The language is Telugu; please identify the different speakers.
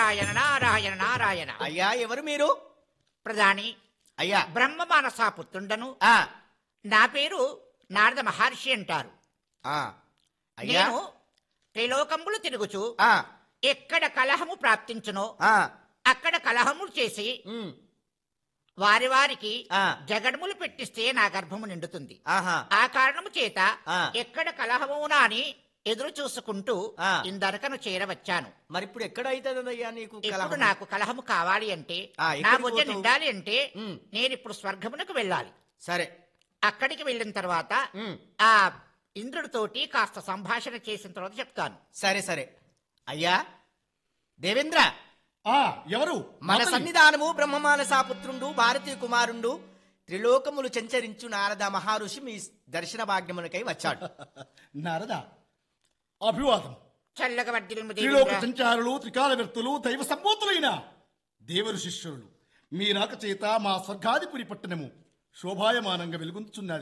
Speaker 1: నారాయణ నారాయణ నారాయణ
Speaker 2: అయ్యా ఎవరు మీరు
Speaker 1: ప్రధాని
Speaker 2: అయ్యా
Speaker 1: బ్రహ్మ మానసా పుత్రుండను
Speaker 2: ఆ
Speaker 1: నా పేరు నారద మహర్షి అంటారు
Speaker 2: ఆ అయ్యా
Speaker 1: నేను త్రిలోకములు తిరుగుచు
Speaker 2: ఆ
Speaker 1: ఎక్కడ కలహము ప్రాప్తించునో
Speaker 2: ఆ
Speaker 1: అక్కడ కలహములు చేసి
Speaker 2: ఉమ్,
Speaker 1: వారి వారికి
Speaker 2: ఆ.
Speaker 1: జగడములు పెట్టిస్తే నా గర్భము నిండుతుంది
Speaker 2: ఆహా
Speaker 1: ఆ కారణము చేత
Speaker 2: ఆ.
Speaker 1: ఎక్కడ కలహమునా అని ఎదురు చూసుకుంటూ
Speaker 2: ఆ.
Speaker 1: ఇందరకను చేరవచ్చాను
Speaker 2: మరి ఇప్పుడు ఎక్కడ అవుతుందయ్యా నీకు
Speaker 1: ఇప్పుడు
Speaker 2: కలహం?
Speaker 1: నాకు కలహము కావాలి అంటే
Speaker 2: ఆ,
Speaker 1: నా
Speaker 2: ఎక్కడికి
Speaker 1: బుజ్జ
Speaker 2: పోతావు?
Speaker 1: నిండాలి అంటే
Speaker 2: ఉమ్.
Speaker 1: నేను ఇప్పుడు స్వర్గమునకు వెళ్ళాలి
Speaker 2: సరే
Speaker 1: అక్కడికి వెళ్ళిన తర్వాత
Speaker 2: ఉమ్,
Speaker 1: ఆ ఇంద్రుడితోటి కాస్త సంభాషణ చేసిన తర్వాత చెప్తాను
Speaker 2: సరే సరే అయ్యా దేవేంద్ర
Speaker 3: ఆ ఎవరు
Speaker 2: మన
Speaker 3: మాతలి.
Speaker 2: సన్నిధానము బ్రహ్మమానసాపుత్రుండు భారతీ కుమారుండు త్రిలోకములు చెంచరించు నారద మహర్షి మీ దర్శన భాగ్యములకై వచ్చాడు
Speaker 3: నారద అభివాదం
Speaker 1: చల్లగా వర్ధిల్లుము
Speaker 3: త్రిలోక
Speaker 1: దేవేంద్ర.
Speaker 3: సంచారులు త్రికాల వ్యక్తులు దైవ సంబోతులైన దేవరు శిష్యులు మీ రాక చేత మా స్వర్గాధిపురి పట్టణము శోభాయమానంగా వెలుగొందుచున్నది